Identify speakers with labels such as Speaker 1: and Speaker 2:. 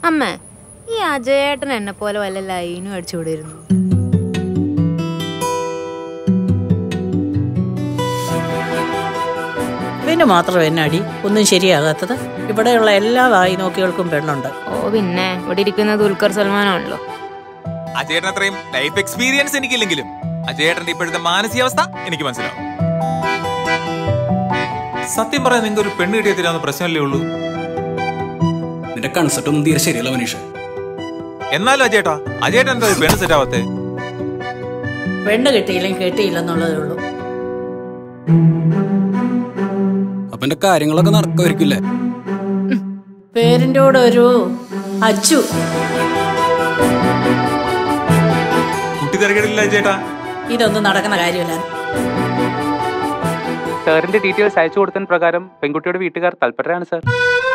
Speaker 1: അമ്മ ഈ അജയേട്ടൻ എന്നെ പോലെ വല്ല ലൈനും അടിച്ചുകൂടിയിരുന്നു
Speaker 2: പിന്നെ മാത്രം എന്നാടി ഒന്നും ശരിയാകാത്തത് ഇവിടെയുള്ള എല്ലാ വായി നോക്കികൾക്കും പെണ്ണുണ്ട്
Speaker 1: ഓ പിന്നെ ഇവിടെ ഇരിക്കുന്ന ദുൽഖർ സൽമാനാണല്ലോ
Speaker 3: അജയേട്ടൻ അത്രയും ലൈഫ് എക്സ്പീരിയൻസ് എനിക്കില്ലെങ്കിലും അജയേട്ടന്റെ ഇപ്പോഴത്തെ മാനസികാവസ്ഥ എനിക്ക് മനസ്സിലാവും സത്യം പറയാൻ നിങ്ങൾക്ക് ഒരു പെണ്ണ് കിട്ടിയ തരാവുന്ന പ്രശ്നമല്ലേ ഉള്ളൂ
Speaker 4: നിന്റെ കൺസെപ്റ്റ് ഒന്നും തീരെ ശരിയല്ല മനീഷ
Speaker 3: എന്നാലും അജയേട്ടാ അജയേട്ടൻ എന്താ ഒരു പെണ്ണ് സെറ്റ് ആവാത്തേ
Speaker 2: പെണ്ണ് കിട്ടിയില്ലെങ്കിൽ കിട്ടിയില്ലെന്നുള്ളതേ ഉള്ളൂ
Speaker 4: അപ്പൊ എന്റെ കാര്യങ്ങളൊക്കെ നടക്കുമായിരിക്കില്ലേ
Speaker 2: പേരിൻ്റെ കൂടെ ഒരു അച്ചു
Speaker 3: കുട്ടി തിരക്കിടില്ല അജയേട്ടാ
Speaker 2: ഇതൊന്നും നടക്കുന്ന കാര്യമല്ല
Speaker 5: സാറിന്റെ ഡീറ്റെയിൽസ് അയച്ചു കൊടുത്തതിന് പ്രകാരം പെൺകുട്ടിയുടെ വീട്ടുകാർ തൽപരരാണ് സാർ